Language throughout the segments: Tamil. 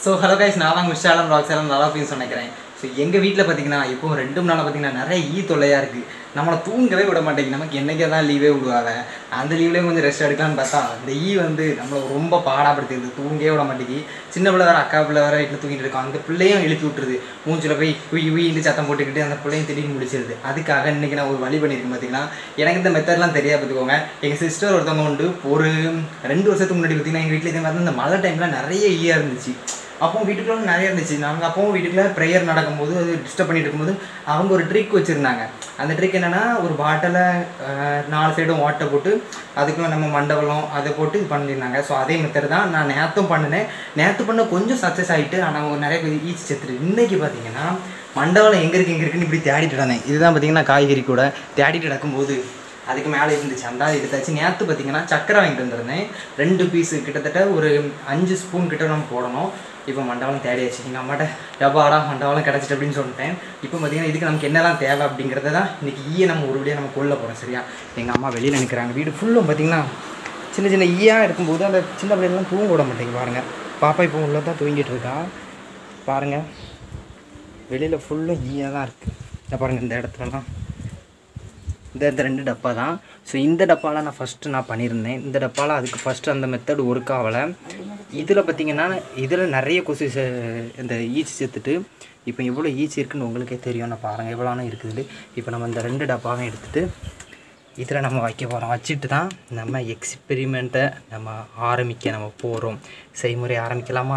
ஸோ ஹலோ கைஸ் நான் தான் குஷாலம் ராக்ஸாலம் நல்லா அப்படின்னு நினைக்கிறேன் ஸோ எங்கள் வீட்டில் பார்த்தீங்கன்னா இப்போ ரெண்டு மூணு நாள் பார்த்தீங்கன்னா நிறைய ஈ தொல்லையாக இருக்குது நம்மளை தூங்கவே விட மாட்டேங்குது நமக்கு என்னைக்கே தான் லீவே விடுவாங்க அந்த லீவ்லேயே கொஞ்சம் ரெஸ்ட் எடுக்கலாம்னு பார்த்தா இந்த ஈ வந்து நம்மளை ரொம்ப பாடாப்படுத்துது தூங்கவே விட மாட்டேங்கி சின்ன பிள்ளை வேறு அக்கா பிள்ளை வேறு வீட்டில் தூங்கிட்டு இருக்கோம் அந்த பிள்ளையும் எழுப்பி விட்டுருது மூஞ்சில் போய் உய் உயின்னு சத்தம் போட்டுக்கிட்டு அந்த பிள்ளையும் திடீர்னு முடிச்சிருது அதுக்காக இன்றைக்கி நான் ஒரு வழி பண்ணியிருக்கேன் பார்த்தீங்கன்னா எனக்கு இந்த மெத்தட்லாம் தெரியாது பார்த்துக்கோங்க எங்கள் சிஸ்டர் ஒருத்தவங்க உண்டு ஒரு ரெண்டு வருஷத்துக்கு முன்னாடி பார்த்தீங்கன்னா எங்கள் வீட்டில் இதே மாதிரி இந்த மழை டைமில் நிறைய ஈயாக இருந்துச்சு அப்பவும் வீட்டுக்குள்ள நிறைய இருந்துச்சு நாங்கள் அப்பவும் வீட்டுக்குள்ள ப்ரேயர் நடக்கும்போது அது டிஸ்டர்ப் பண்ணிட்டு இருக்கும்போது அவங்க ஒரு ட்ரிக் வச்சுருந்தாங்க அந்த ட்ரிக் என்னென்னா ஒரு பாட்டிலை நாலு சைடும் ஓட்டை போட்டு அதுக்குள்ள நம்ம மண்டபலம் அதை போட்டு இது பண்ணியிருந்தாங்க ஸோ அதே மெத்தட் தான் நான் நேற்றும் பண்ணினேன் நேற்று பண்ண கொஞ்சம் சக்ஸஸ் ஆகிட்டு ஆனால் நிறைய பேர் ஈச்சி செத்துட்டு இன்றைக்கி பார்த்தீங்கன்னா மண்டபலம் எங்கே இருக்குது எங்கே இருக்குன்னு இப்படி தேடிட்டு இருந்தேன் இதுதான் பார்த்தீங்கன்னா காய்கறி கூட தேடிட்டு நடக்கும்போது அதுக்கு மேலே இருந்துச்சு அந்த எடுத்தாச்சு நேற்று பார்த்தீங்கன்னா சக்கரை வாங்கிட்டு வந்திருந்தேன் ரெண்டு பீஸு கிட்டத்தட்ட ஒரு அஞ்சு ஸ்பூன் கிட்ட நம்ம போடணும் இப்போ மண்டபம் தேடியாச்சு எங்கள் அம்மாட்ட டப்பாடா மண்டபம் கிடச்சிட்டு அப்படின்னு சொல்லிட்டேன் இப்போ பார்த்தீங்கன்னா இதுக்கு நமக்கு என்னெல்லாம் தேவை அப்படிங்கிறத தான் இன்றைக்கி ஈயை நம்ம ஒரு வழியாக நம்ம கொல்ல போகிறோம் சரியா எங்கள் அம்மா வெளியில் நிற்கிறாங்க வீடு ஃபுல்லும் பார்த்தீங்கன்னா சின்ன சின்ன ஈயாக இருக்கும்போது அந்த சின்ன பிள்ளைகள்லாம் தூங்க விட மாட்டேங்க பாருங்கள் பாப்பா இப்போ உள்ள தான் தூங்கிட்டு இருக்கா பாருங்கள் வெளியில் ஃபுல்லும் ஈயாக தான் இருக்குது இதை பாருங்கள் இந்த இடத்துலலாம் இந்த இந்த ரெண்டு டப்பா தான் ஸோ இந்த டப்பாவில் நான் ஃபஸ்ட்டு நான் பண்ணியிருந்தேன் இந்த டப்பாவில் அதுக்கு ஃபஸ்ட்டு அந்த மெத்தட் ஒர்க் ஆகலை இதில் பார்த்தீங்கன்னா இதில் நிறைய கொசு செ- இந்த ஈச்சி செத்துட்டு இப்போ எவ்வளோ ஈச்சி இருக்குன்னு உங்களுக்கே தெரியும் நான் பாருங்கள் எவ்வளோனா இருக்குது இப்போ நம்ம இந்த ரெண்டு டப்பாவும் எடுத்துகிட்டு இதில் நம்ம வைக்க போகிறோம் வச்சுட்டு தான் நம்ம எக்ஸ்பெரிமெண்ட்டை நம்ம ஆரம்பிக்க நம்ம போகிறோம் செய்முறை ஆரம்பிக்கலாமா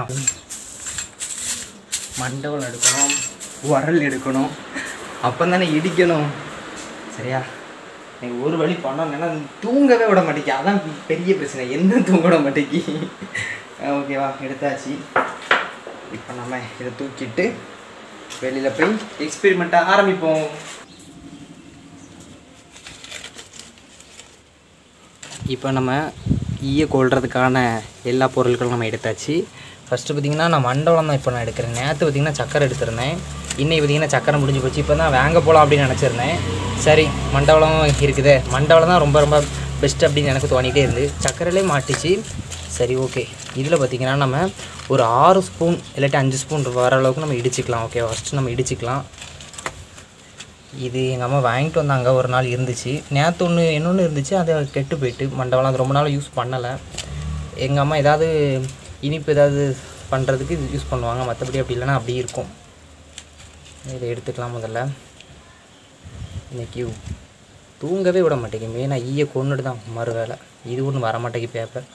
மண்டபம் எடுக்கணும் உரல் எடுக்கணும் அப்போ தானே இடிக்கணும் சரியா நீங்கள் ஒரு வழி பண்ணோம்னா தூங்கவே விட மாட்டேங்கி அதான் பெரிய பிரச்சனை என்ன தூங்க விட மாட்டேங்கி ஓகேவா எடுத்தாச்சு இப்போ நம்ம இதை தூக்கிட்டு வெளியில் போய் எக்ஸ்பெரிமெண்ட்டை ஆரம்பிப்போம் இப்போ நம்ம ஈய கொள்றதுக்கான எல்லா பொருட்களும் நம்ம எடுத்தாச்சு ஃபஸ்ட்டு பார்த்திங்கன்னா நான் மண்டபம் தான் இப்போ நான் எடுக்கிறேன் நேற்று பார்த்திங்கன்னா சக்கரை எடுத்திருந்தேன் இன்னைக்கு பார்த்திங்கன்னா சக்கரை முடிஞ்சு போச்சு இப்போ தான் வாங்க போகலாம் அப்படின்னு நினச்சிருந்தேன் சரி மண்டபம் இருக்குது மண்டபம் தான் ரொம்ப ரொம்ப பெஸ்ட் அப்படின்னு எனக்கு தோணிகிட்டே இருந்து சக்கரையிலே மாட்டிச்சு சரி ஓகே இதில் பார்த்திங்கன்னா நம்ம ஒரு ஆறு ஸ்பூன் இல்லாட்டி அஞ்சு ஸ்பூன் வர அளவுக்கு நம்ம இடிச்சிக்கலாம் ஓகே ஃபஸ்ட்டு நம்ம இடிச்சிக்கலாம் இது எங்கள் அம்மா வாங்கிட்டு வந்தாங்க ஒரு நாள் இருந்துச்சு நேற்று ஒன்று இன்னொன்று இருந்துச்சு அது கெட்டு போயிட்டு மண்டபம்லாம் அது ரொம்ப நாள் யூஸ் பண்ணலை எங்கள் அம்மா ஏதாவது இனிப்பு ஏதாவது பண்ணுறதுக்கு இது யூஸ் பண்ணுவாங்க மற்றபடி அப்படி இல்லைன்னா அப்படி இருக்கும் இதை எடுத்துக்கலாம் முதல்ல இன்னைக்கு தூங்கவே விட மாட்டேங்குது மெயினாக ஈய கொண்டுட்டு தான் மறு வேலை இது ஒன்றும் வர மாட்டேங்குது பேப்பர்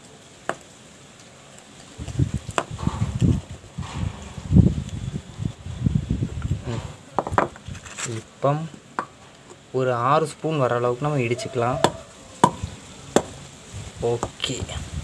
இப்போ ஒரு ஆறு ஸ்பூன் வர அளவுக்கு நம்ம இடிச்சுக்கலாம் ஓகே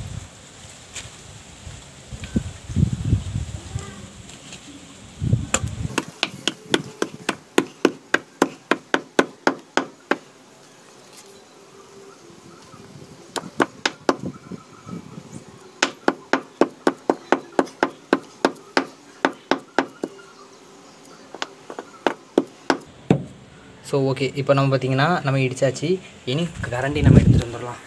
ஸோ ஓகே இப்போ நம்ம பார்த்தீங்கன்னா நம்ம இடிச்சாச்சு இனி கரண்டி நம்ம எடுத்துகிட்டு வந்துடலாம்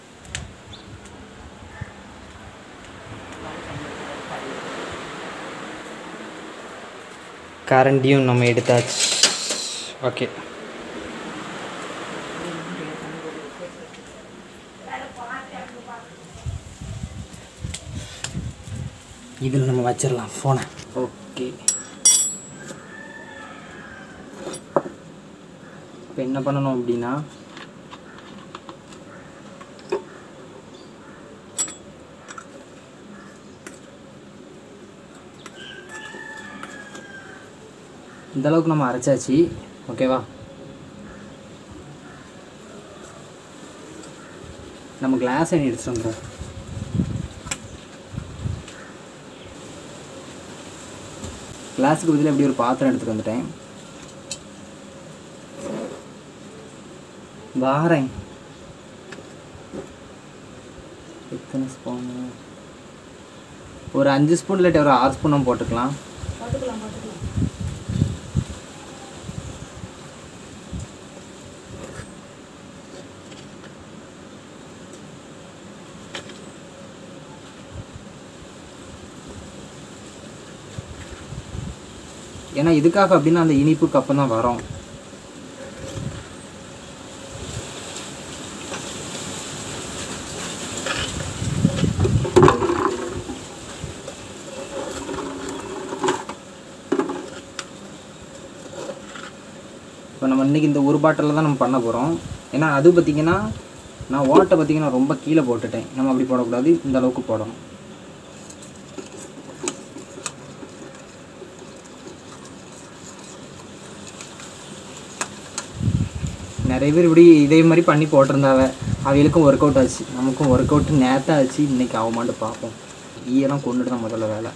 கரண்டியும் நம்ம எடுத்தாச்சு ஓகே இதில் நம்ம வச்சிடலாம் ஃபோனை ஓகே இப்போ என்ன பண்ணணும் அப்படின்னா இந்த அளவுக்கு நம்ம அரைச்சாச்சு ஓகேவா நம்ம கிளாஸ் எண்ணி எடுத்துட்டு வந்துடும் கிளாஸுக்கு பதிலாக இப்படி ஒரு பாத்திரம் எடுத்துட்டு வந்துட்டேன் வாரேன் எத்தனை ஸ்பூன் ஒரு அஞ்சு ஸ்பூன் இல்லாட்டி ஒரு ஆறு ஸ்பூன் நம்ம போட்டுக்கலாம் ஏன்னா இதுக்காக அப்படின்னா அந்த இனிப்பு கப்பம் தான் வரும் இப்போ நம்ம இன்றைக்கி இந்த ஒரு பாட்டிலில் தான் நம்ம பண்ண போகிறோம் ஏன்னா அது பார்த்திங்கன்னா நான் ஓட்டை பார்த்திங்கன்னா ரொம்ப கீழே போட்டுட்டேன் நம்ம அப்படி போடக்கூடாது இந்த அளவுக்கு போடணும் நிறைய பேர் இப்படி இதே மாதிரி பண்ணி போட்டிருந்தாவ அவைகளுக்கும் ஒர்க் அவுட் ஆச்சு நமக்கும் ஒர்க் அவுட் நேரத்தான் ஆச்சு இன்னைக்கு ஆகுமான்னு பார்ப்போம் ஈயெல்லாம் கொண்டுட்டு தான் முதல்ல வேலை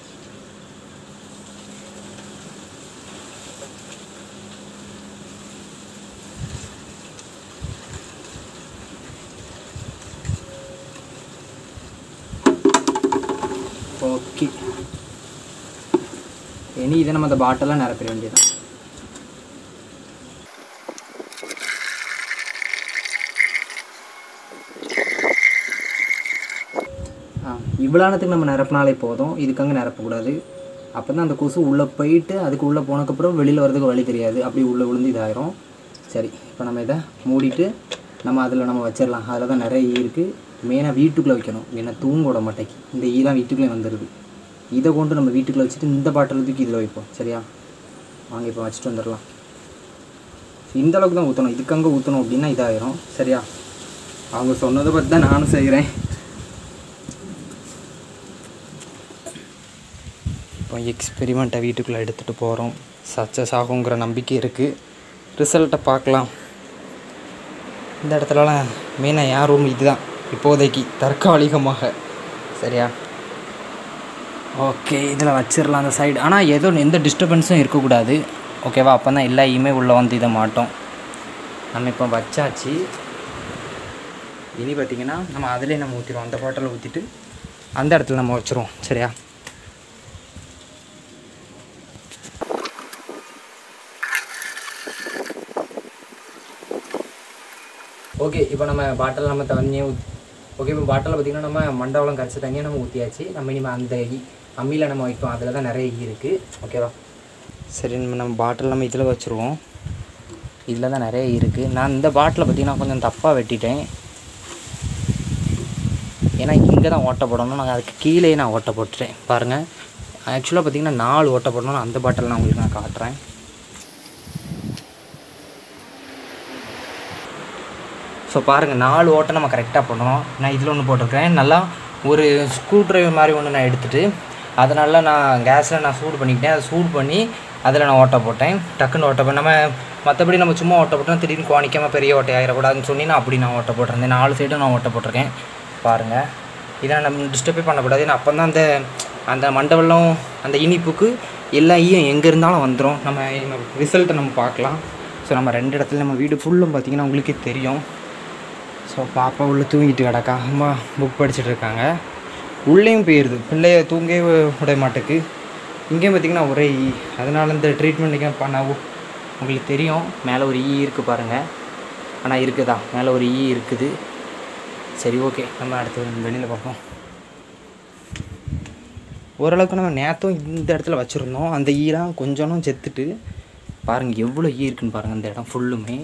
ஓகே இனி இதை நம்ம அந்த பாட்டெல்லாம் நிரப்பிட வேண்டியதான் ஆ இவ்வளோனத்துக்கு நம்ம நிரப்பினாலே போதும் இதுக்காங்க நிரப்பக்கூடாது அப்போ தான் அந்த கொசு உள்ளே போயிட்டு அதுக்கு உள்ளே போனதுக்கப்புறம் வெளியில் வரதுக்கு வழி தெரியாது அப்படி உள்ளே விழுந்து இதாயிரும் சரி இப்போ நம்ம இதை மூடிட்டு நம்ம அதில் நம்ம வச்சிடலாம் அதில் தான் நிறைய ஈ இருக்குது மெயினாக வீட்டுக்குள்ளே வைக்கணும் ஏன்னா தூங்க விட மாட்டேங்கி இந்த ஈலாம் வீட்டுக்குள்ளே வந்துடுது இதை கொண்டு நம்ம வீட்டுக்குள்ளே வச்சுட்டு இந்த பாட்டில் தூக்கி இதில் வைப்போம் சரியா வாங்க இப்போ வச்சுட்டு வந்துடலாம் இந்த அளவுக்கு தான் ஊற்றணும் இதுக்கங்கே ஊற்றணும் அப்படின்னா இதாயிரும் சரியா அவங்க சொன்னதை பற்றி தான் நானும் செய்கிறேன் இப்போ எக்ஸ்பெரிமெண்ட்டை வீட்டுக்குள்ளே எடுத்துகிட்டு போகிறோம் சக்ஸஸ் ஆகுங்கிற நம்பிக்கை இருக்குது ரிசல்ட்டை பார்க்கலாம் இந்த இடத்துலலாம் மெயினாக யார் ரூம் இதுதான் இப்போதைக்கு தற்காலிகமாக சரியா ஓகே இதில் வச்சிடலாம் அந்த சைடு ஆனால் ஏதோ எந்த டிஸ்டர்பன்ஸும் இருக்கக்கூடாது ஓகேவா அப்போ தான் எல்லா ஈமே உள்ளே வந்து இதை மாட்டோம் நம்ம இப்போ வச்சாச்சு இனி பார்த்திங்கன்னா நம்ம அதிலே நம்ம ஊற்றிடுவோம் அந்த பாட்டில் ஊற்றிட்டு அந்த இடத்துல நம்ம வச்சுருவோம் சரியா ஓகே இப்போ நம்ம பாட்டில் நம்ம தண்ணியை ஊத் ஓகே இப்போ பாட்டிலில் பார்த்திங்கன்னா நம்ம மண்டபம் கரைச்ச தண்ணியை நம்ம ஊற்றியாச்சு நம்ம இனிமேல் அந்த ஈ அம்மியில் நம்ம வைப்போம் அதில் தான் நிறைய ஈ இருக்குது ஓகேவா சரி நம்ம நம்ம பாட்டில் நம்ம இதில் வச்சுருவோம் இதில் தான் நிறைய ஈ இருக்குது நான் இந்த பாட்டிலை பார்த்திங்கன்னா கொஞ்சம் தப்பாக வெட்டிட்டேன் ஏன்னா இங்கே தான் ஓட்டை போடணும் நான் அதுக்கு கீழே நான் ஓட்டை போட்டுட்டேன் பாருங்கள் ஆக்சுவலாக பார்த்திங்கன்னா நாலு ஓட்டை போடணும் அந்த பாட்டில் நான் உங்களுக்கு நான் காட்டுறேன் ஸோ பாருங்கள் நாலு ஓட்டை நம்ம கரெக்டாக பண்ணணும் நான் இதில் ஒன்று போட்டிருக்கேன் நல்லா ஒரு ஸ்க்ரூ ட்ரைவர் மாதிரி ஒன்று நான் எடுத்துகிட்டு அதனால நான் கேஸில் நான் சூடு பண்ணிக்கிட்டேன் அதை சூடு பண்ணி அதில் நான் ஓட்டை போட்டேன் டக்குன்னு ஓட்டை போட்டேன் நம்ம மற்றபடி நம்ம சும்மா ஓட்டை போட்டோம் திடீர்னு குவானிக்காமல் பெரிய ஓட்டை ஆகிடக்கூடாதுன்னு சொல்லி நான் அப்படி நான் ஓட்டை போட்டிருந்தேன் நாலு சைடும் நான் ஓட்டை போட்டிருக்கேன் பாருங்கள் இதை நம்ம டிஸ்டர்பே பண்ணக்கூடாது ஏன்னா அப்போ தான் அந்த அந்த மண்டபம் அந்த இனிப்புக்கு எல்லா ஈயும் எங்கே இருந்தாலும் வந்துடும் நம்ம ரிசல்ட்டை நம்ம பார்க்கலாம் ஸோ நம்ம ரெண்டு இடத்துல நம்ம வீடு ஃபுல்லும் பார்த்திங்கன்னா உங்களுக்கே தெரியும் ஸோ பாப்பா உள்ளே தூங்கிட்டு கிடக்கா அம்மா புக் படிச்சுட்டு இருக்காங்க உள்ளேயும் போயிடுது பிள்ளைய தூங்கவே விட மாட்டேக்கு இங்கேயும் பார்த்திங்கன்னா ஒரே ஈ அதனால இந்த ட்ரீட்மெண்ட்டுக்கு பண்ண உங்களுக்கு தெரியும் மேலே ஒரு ஈ இருக்குது பாருங்கள் ஆனால் இருக்குதா மேலே ஒரு ஈ இருக்குது சரி ஓகே நம்ம அடுத்து வெளியில் பார்ப்போம் ஓரளவுக்கு நம்ம நேற்றும் இந்த இடத்துல வச்சுருந்தோம் அந்த ஈலாம் கொஞ்சம் செத்துட்டு பாருங்கள் எவ்வளோ ஈ இருக்குன்னு பாருங்கள் அந்த இடம் ஃபுல்லுமே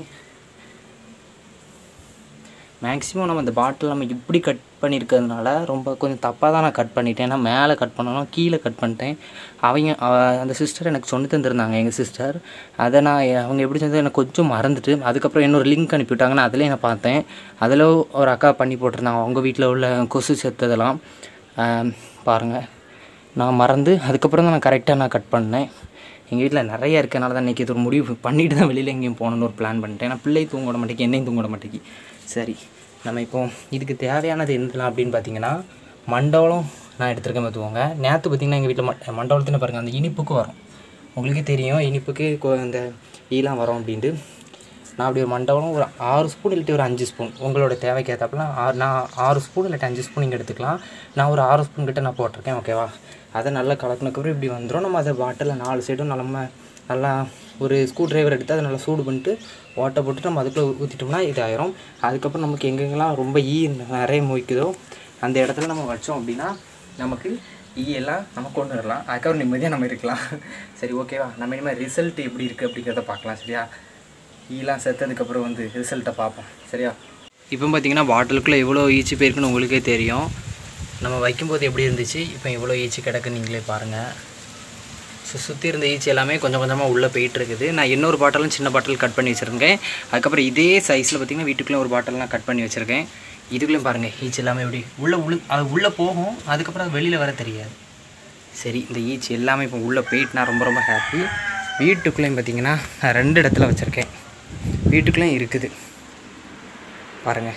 மேக்ஸிமம் நம்ம அந்த பாட்டில் நம்ம இப்படி கட் பண்ணியிருக்கிறதுனால ரொம்ப கொஞ்சம் தப்பாக தான் நான் கட் பண்ணிட்டேன் ஏன்னா மேலே கட் பண்ணணும் கீழே கட் பண்ணிட்டேன் அவங்க அவ- அந்த சிஸ்டர் எனக்கு சொல்லி தந்திருந்தாங்க எங்கள் சிஸ்டர் அதை நான் எ- அவங்க எப்படி செஞ்சது எனக்கு கொஞ்சம் மறந்துட்டு அதுக்கப்புறம் இன்னொரு லிங்க் அனுப்பிவிட்டாங்க நான் அதிலே நான் பார்த்தேன் அதில் ஒரு அக்கா பண்ணி போட்டிருந்தாங்க அவங்க வீட்டில் உள்ள கொசு செத்ததெல்லாம் பாருங்கள் நான் மறந்து அதுக்கப்புறம் தான் நான் கரெக்டாக நான் கட் பண்ணேன் எங்கள் வீட்டில் நிறைய இருக்கனால தான் இன்றைக்கி இது ஒரு முடிவு பண்ணிட்டு தான் வெளியில் எங்கேயும் போகணுன்னு ஒரு பிளான் பண்ணிட்டேன் ஏன்னா பிள்ளை தூங்க விட மாட்டேங்கி என்னையும் தூங்க விட மாட்டேங்கி சரி நம்ம இப்போ இதுக்கு தேவையானது என்னலாம் அப்படின்னு பார்த்தீங்கன்னா மண்டபம் நான் எடுத்துருக்கேன் பார்த்துக்கோங்க நேற்று பார்த்தீங்கன்னா எங்கள் வீட்டில் ம மண்டபத்தில் பாருங்கள் அந்த இனிப்புக்கு வரும் உங்களுக்கே தெரியும் இனிப்புக்கு கொ- இந்த ஈலாம் வரும் அப்படின்ட்டு நான் அப்படி ஒரு மண்டபம் ஒரு ஆறு ஸ்பூன் இல்லாட்டி ஒரு அஞ்சு ஸ்பூன் உங்களோட தேவைக்கு ஏற்றாப்புல ஆறு நான் ஆறு ஸ்பூன் இல்லாட்டி அஞ்சு ஸ்பூன் நீங்கள் எடுத்துக்கலாம் நான் ஒரு ஆறு ஸ்பூன் கிட்ட நான் போட்டிருக்கேன் ஓகேவா அதை நல்லா கலக்குனதுக்கப்புறம் இப்படி வந்துடும் நம்ம அதை பாட்டிலில் நாலு சைடும் நம்ம நல்லா ஒரு ஸ்க்ரூ டிரைவர் எடுத்து அதை நல்லா சூடு பண்ணிட்டு ஓட்டை போட்டு நம்ம அதுக்குள்ளே ஊற்றிட்டோம்னா இதாயிரும் அதுக்கப்புறம் நமக்கு எங்கெங்கெல்லாம் ரொம்ப ஈ நிறைய மொய்க்குதோ அந்த இடத்துல நம்ம வச்சோம் அப்படின்னா நமக்கு ஈ எல்லாம் நம்ம கொண்டு வரலாம் அதுக்கப்புறம் நிம்மதியாக நம்ம இருக்கலாம் சரி ஓகேவா நம்ம இனிமேல் ரிசல்ட் எப்படி இருக்குது அப்படிங்கிறத பார்க்கலாம் சரியா ஈலாம் செத்ததுக்கப்புறம் வந்து ரிசல்ட்டை பார்ப்போம் சரியா இப்போ பார்த்தீங்கன்னா பாட்டிலுக்குள்ளே எவ்வளோ ஈச்சி போயிருக்குன்னு உங்களுக்கே தெரியும் நம்ம வைக்கும்போது எப்படி இருந்துச்சு இப்போ எவ்வளோ ஈச்சி கிடக்கு நீங்களே பாருங்கள் ஸோ சுற்றி இருந்த ஈச்சி எல்லாமே கொஞ்சம் கொஞ்சமாக உள்ளே போயிட்டு இருக்குது நான் இன்னொரு பாட்டிலும் சின்ன பாட்டில் கட் பண்ணி வச்சுருக்கேன் அதுக்கப்புறம் இதே சைஸில் பார்த்தீங்கன்னா வீட்டுக்குள்ளே ஒரு பாட்டில்லாம் கட் பண்ணி வச்சுருக்கேன் இதுக்குள்ளேயும் பாருங்கள் ஈச்சி எல்லாமே எப்படி உள்ளே உள்ள அது உள்ளே போகும் அதுக்கப்புறம் அது வெளியில் வர தெரியாது சரி இந்த ஈச்சி எல்லாமே இப்போ உள்ளே போயிட்டு நான் ரொம்ப ரொம்ப ஹாப்பி வீட்டுக்குள்ளேயும் பார்த்தீங்கன்னா நான் ரெண்டு இடத்துல வச்சுருக்கேன் வீட்டுக்குள்ளேயும் இருக்குது பாருங்கள்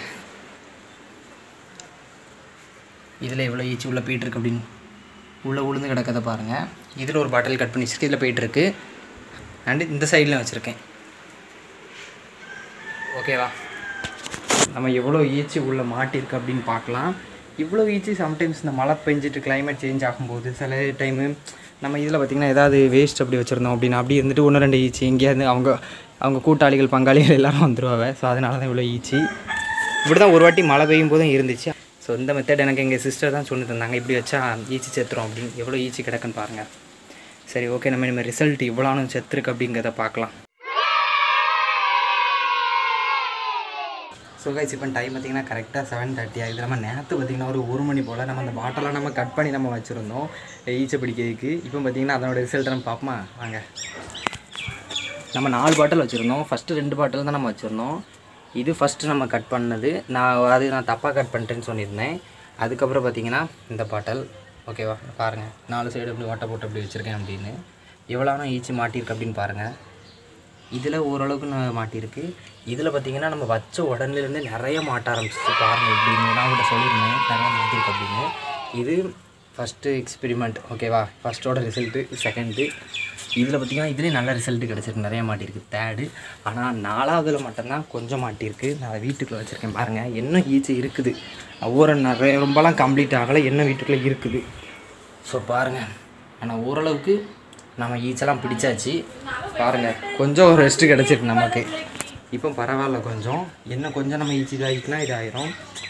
இதில் எவ்வளோ ஈச்சி உள்ளே போயிட்டுருக்கு அப்படின்னு உள்ளே உளுந்து கிடக்கதை பாருங்கள் இதில் ஒரு பாட்டில் கட் பண்ணி வச்சுருக்கு இதில் போயிட்டுருக்கு அண்டு இந்த சைட்லையும் வச்சுருக்கேன் ஓகேவா நம்ம எவ்வளோ ஈச்சி உள்ளே மாட்டிருக்கு அப்படின்னு பார்க்கலாம் இவ்வளோ ஈச்சி சம்டைம்ஸ் இந்த மழை பெஞ்சிட்டு climate சேஞ்ச் ஆகும்போது சில டைமு நம்ம இதில் பார்த்திங்கன்னா ஏதாவது வேஸ்ட் அப்படி வச்சுருந்தோம் அப்படின்னா அப்படி இருந்துட்டு ஒன்று ரெண்டு ஈச்சி எங்கேயாவது அவங்க அவங்க கூட்டாளிகள் பங்காளிகள் எல்லாரும் வந்துருவாங்க ஸோ அதனால தான் இவ்வளோ ஈச்சி இப்படி தான் ஒரு வாட்டி மழை பெய்யும் போதும் இருந்துச்சு ஸோ இந்த மெத்தட் எனக்கு எங்கள் சிஸ்டர் தான் சொல்லி தந்தாங்க இப்படி வச்சா ஈச்சி செத்துரும் அப்படின்னு எவ்வளோ ஈச்சி கிடக்குன்னு பாருங்கள் சரி ஓகே நம்ம இனிமேல் ரிசல்ட் இவ்வளோனும் செத்துருக்கு அப்படிங்கிறத பார்க்கலாம் ஸோ கைஸ் இப்போ டைம் பார்த்தீங்கன்னா கரெக்டாக செவன் தேர்ட்டி ஆகுது நம்ம நேற்று பார்த்தீங்கன்னா ஒரு ஒரு மணி போல் நம்ம அந்த பாட்டெல்லாம் நம்ம கட் பண்ணி நம்ம வச்சுருந்தோம் ஈச்சை பிடிக்கிறதுக்கு இப்போ பார்த்தீங்கன்னா அதனோட ரிசல்ட் நம்ம பார்ப்போமா வாங்க நம்ம நாலு பாட்டில் வச்சுருந்தோம் ஃபஸ்ட்டு ரெண்டு பாட்டில் தான் நம்ம வச்சுருந்தோம் இது ஃபஸ்ட்டு நம்ம கட் பண்ணது நான் அது நான் தப்பாக கட் பண்ணிட்டேன்னு சொல்லியிருந்தேன் அதுக்கப்புறம் பார்த்தீங்கன்னா இந்த பாட்டில் ஓகேவா பாருங்கள் நாலு சைடு அப்படி ஓட்டை போட்டு அப்படி வச்சுருக்கேன் அப்படின்னு எவ்வளோனா ஈச்சி மாட்டியிருக்கு அப்படின்னு பாருங்கள் இதில் ஓரளவுக்கு நான் மாட்டியிருக்கு இதில் பார்த்தீங்கன்னா நம்ம வச்ச உடனேலேருந்து நிறைய மாட்ட ஆரம்பிச்சிச்சு பாருங்க எப்படின்னு நான் கூட சொல்லியிருந்தேன் நிறைய மாட்டிருக்கு அப்படின்னு இது ஃபஸ்ட்டு எக்ஸ்பெரிமெண்ட் ஓகேவா ஃபஸ்ட்டோட ரிசல்ட்டு செகண்டு இதில் பார்த்தீங்கன்னா இதுலேயும் நல்ல ரிசல்ட்டு கிடச்சிருக்கு நிறைய மாட்டியிருக்கு தேர்டு ஆனால் நாலாவதுல மட்டும்தான் கொஞ்சம் மாட்டியிருக்கு நான் அதை வீட்டுக்குள்ளே வச்சுருக்கேன் பாருங்கள் இன்னும் ஈச்சி இருக்குது ஒவ்வொரு நிறைய ரொம்பலாம் கம்ப்ளீட் ஆகலை இன்னும் வீட்டுக்குள்ளே இருக்குது ஸோ பாருங்கள் ஆனால் ஓரளவுக்கு நம்ம ஈச்செல்லாம் பிடிச்சாச்சு பாருங்கள் கொஞ்சம் ஒரு ரெஸ்ட்டு கிடச்சிருக்கு நமக்கு இப்போ பரவாயில்ல கொஞ்சம் இன்னும் கொஞ்சம் நம்ம ஈச்சி இதாகிட்டுனா இதாயிரும்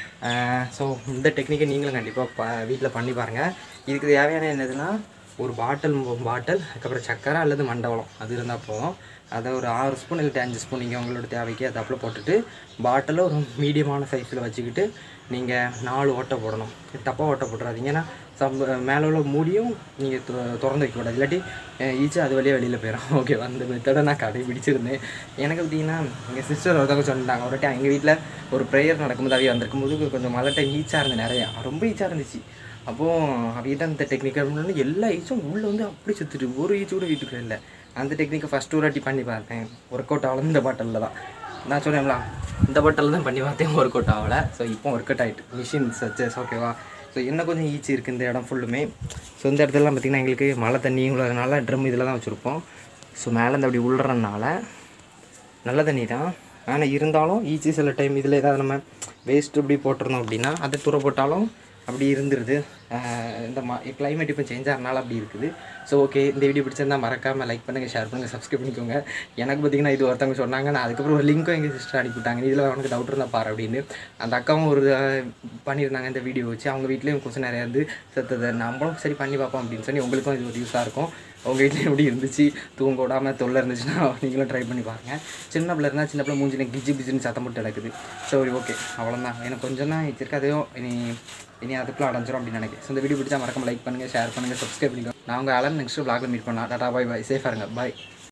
ஸோ இந்த டெக்னிக்கை நீங்களும் கண்டிப்பாக ப வீட்டில் பண்ணி பாருங்கள் இதுக்கு தேவையான என்னதுன்னா ஒரு பாட்டில் பாட்டில் அதுக்கப்புறம் சக்கரை அல்லது மண்டவளம் அது இருந்தால் போதும் அதை ஒரு ஆறு ஸ்பூன் இல்லை அஞ்சு ஸ்பூன் நீங்கள் உங்களோட தேவைக்கு அதை அப்பில் போட்டுட்டு பாட்டிலை ஒரு மீடியமான சைஸில் வச்சுக்கிட்டு நீங்கள் நாலு ஓட்டை போடணும் தப்பாக ஓட்டை போட்டுறாதீங்க ஏன்னா சம்ப மேலே உள்ள மூடியும் நீங்கள் திறந்து வைக்கக்கூடாது இல்லாட்டி ஈச்சி அது வழியாக வெளியில் போயிடும் ஓகே அந்த மெத்தடை நான் கடைபிடிச்சிருந்தேன் எனக்கு பார்த்தீங்கன்னா எங்கள் சிஸ்டர் ஒருத்தவங்க சொன்னாங்க ஒரு டைம் எங்கள் வீட்டில் ஒரு ப்ரேயர் நடக்கும்போது அவைய வந்திருக்கும் போது கொஞ்சம் மழை டைம் ஈச்சாக இருந்தது நிறையா ரொம்ப ஈச்சாக இருந்துச்சு அப்போது அவையிட்ட அந்த டெக்னிக் அப்படின்னு எல்லா ஈச்சும் உள்ளே வந்து அப்படி சுற்றிட்டு ஒரு ஈச்சு கூட வீட்டுக்கு இல்லை அந்த டெக்னிக்கை ஃபஸ்ட்டு ஒரு வாட்டி பண்ணி பார்த்தேன் ஒர்க் அவுட் ஆகல இந்த பாட்டிலில் தான் நான் சொன்னேன்ல இந்த பாட்டில் தான் பண்ணி பார்த்தேன் ஒர்க் அவுட் ஆகலை ஸோ இப்போ ஒர்க் அவுட் ஆகிட்டு மிஷின் சச்சஸ் ஓகேவா ஸோ இன்னும் கொஞ்சம் ஈச்சி இருக்குது இந்த இடம் ஃபுல்லுமே ஸோ இந்த இடத்துலலாம் பார்த்திங்கன்னா எங்களுக்கு மழை தண்ணியும் உள்ளதுனால ட்ரம் இதில் தான் வச்சுருப்போம் ஸோ மேலேருந்து அப்படி உள்ளறனால நல்ல தண்ணி தான் ஆனால் இருந்தாலும் ஈச்சி சில டைம் இதில் ஏதாவது நம்ம வேஸ்ட் இப்படி போட்டிருந்தோம் அப்படின்னா அதை தூர போட்டாலும் அப்படி இருந்துருது ஆஹ் இந்த மா கிளைமேட் இப்போ சேஞ்ச் ஆகிறனால அப்படி இருக்குது ஸோ ஓகே இந்த வீடியோ பிடிச்சிருந்தா மறக்காமல் லைக் பண்ணுங்கள் ஷேர் பண்ணுங்கள் சப்ஸ்கிரைப் பண்ணிக்கோங்க எனக்கு பார்த்தீங்கன்னா இது ஒருத்தவங்க சொன்னாங்க நான் அதுக்கப்புறம் ஒரு லிங்க்கும் எங்கள் சிஸ்டர் அனுப்பிவிட்டாங்க இதில் உனக்கு டவுட் இருந்தால் பாரு அப்படின்னு அந்த அக்காவும் ஒரு ஆஹ், பண்ணியிருந்தாங்க இந்த வீடியோ வச்சு அவங்க வீட்லேயும் கொஞ்சம் நிறையா இருந்து செத்ததை நம்மளும் சரி பண்ணி பார்ப்போம் அப்படின்னு சொல்லி உங்களுக்கும் இது ஒரு யூஸாக இருக்கும் உங்கள் வீட்டில் எப்படி இருந்துச்சு தூங்க விடாமல் தொல்லை இருந்துச்சுன்னா நீங்களும் ட்ரை பண்ணி பாருங்கள் சின்ன பிள்ளை இருந்தால் சின்ன பிள்ளை மூஞ்சில கிஜி பிஜின்னு சத்தம் போட்டு கிடக்குது சரி ஓகே அவ்வளோதான் எனக்கு கொஞ்சம் தான் வச்சிருக்கு அதையும் இனி இனி அதுக்குள்ள அடைஞ்சிரும் அப்படின்னு நினைக்கிறேன் ஸோ இந்த வீடியோ பிடிச்சா மறக்காம லைக் பண்ணுங்கள் ஷேர் பண்ணுங்கள் சப்ஸ்கிரைப் பண்ணிக்கோங்க நான் உங்கள் அலன் நெக்ஸ்ட் vlogல மீட் பண்ணலாம் டாடா பாய் பாய் சேஃபாக இருங்க பாய்